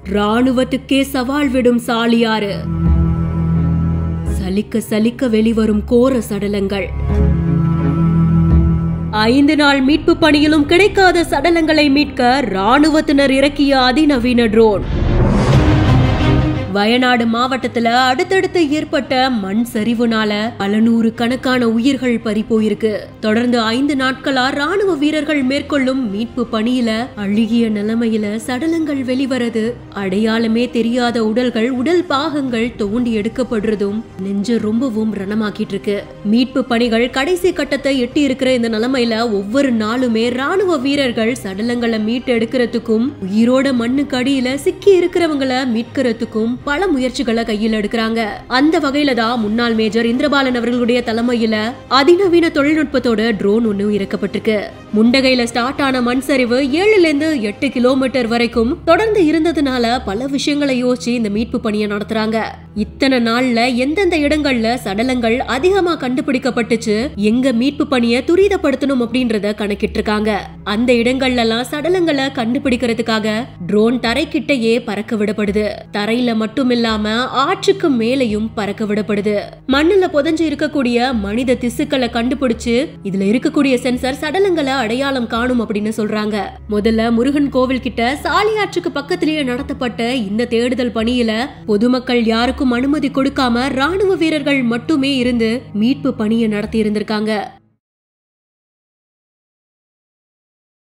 ராணுவத்துக்கே சவால் விடும் சாலியாறு சலிக்க சலிக்க வெளிவரும் கோர சடலங்கள் ஐந்து நாள் மீட்பு பணியிலும் கிடைக்காத சடலங்களை மீட்க ராணுவத்தினர் இறக்கிய அதிநவீன ட்ரோன் வயநாடு மாவட்டத்துல அடுத்தடுத்து ஏற்பட்ட மண் சரிவுனால பல நூறு கணக்கான உயிர்கள் பறி போயிருக்கு தொடர்ந்து ஐந்து நாட்களா ராணுவ வீரர்கள் மேற்கொள்ளும் மீட்பு பணியில அழுகிய நிலைமையில சடலங்கள் வெளிவரது அடையாளமே தெரியாத உடல்கள் உடல் பாகங்கள் தோண்டி எடுக்கப்படுறதும் நெஞ்ச ரொம்பவும் ரணமாக்கிட்டு இருக்கு மீட்பு பணிகள் கடைசி கட்டத்தை எட்டி இருக்கிற இந்த நிலைமையில ஒவ்வொரு நாளுமே ராணுவ வீரர்கள் சடலங்களை மீட்டு எடுக்கிறதுக்கும் உயிரோட மண்ணுக்கு அடியில சிக்கி இருக்கிறவங்கள மீட்கிறதுக்கும் பல முயற்சிகளை கையில் எடுக்கிறாங்க அந்த வகையில தான் முன்னாள் மேஜர் இந்திரபாலன் அவர்களுடைய தலைமையில அதிநவீன தொழில்நுட்பத்தோட ட்ரோன் ஒண்ணு இறக்கப்பட்டிருக்கு முண்டகையில ஸ்டார்ட் ஆன மண் சரிவு ஏழுல இருந்து எட்டு கிலோமீட்டர் வரைக்கும் தொடர்ந்து இருந்ததுனால பல விஷயங்களை யோசிச்சு இந்த மீட்பு பணியை நடத்துறாங்க இத்தனை நாள்ல எந்தெந்த இடங்கள்ல சடலங்கள் அதிகமா கண்டுபிடிக்கப்பட்டுச்சு எங்க மீட்பு பணியை துரிதப்படுத்தணும் அப்படின்றத கணக்கிட்டு இருக்காங்க அந்த இடங்கள்ல எல்லாம் சடலங்களை கண்டுபிடிக்கிறதுக்காக ட்ரோன் தரைக்கிட்டயே பறக்க விடப்படுது தரையில மட்டும் இல்லாம ஆற்றுக்கு மேலையும் பறக்க விடப்படுது மண்ணுல புதஞ்சு இருக்கக்கூடிய மனித திசுக்களை கண்டுபிடிச்சு இதுல இருக்கக்கூடிய சென்சர் சடலங்களை அடையாளம் காணும் அப்படின்னு சொல்றாங்க முதல்ல முருகன் கோவில் கிட்ட சாலியாற்றுக்கு பக்கத்திலேயே நடத்தப்பட்ட இந்த தேடுதல் பணியில பொதுமக்கள் யாருக்கும் அனுமதி கொடுக்காம ராணுவ வீரர்கள் மட்டுமே இருந்து மீட்பு பணியை நடத்தி இருந்திருக்காங்க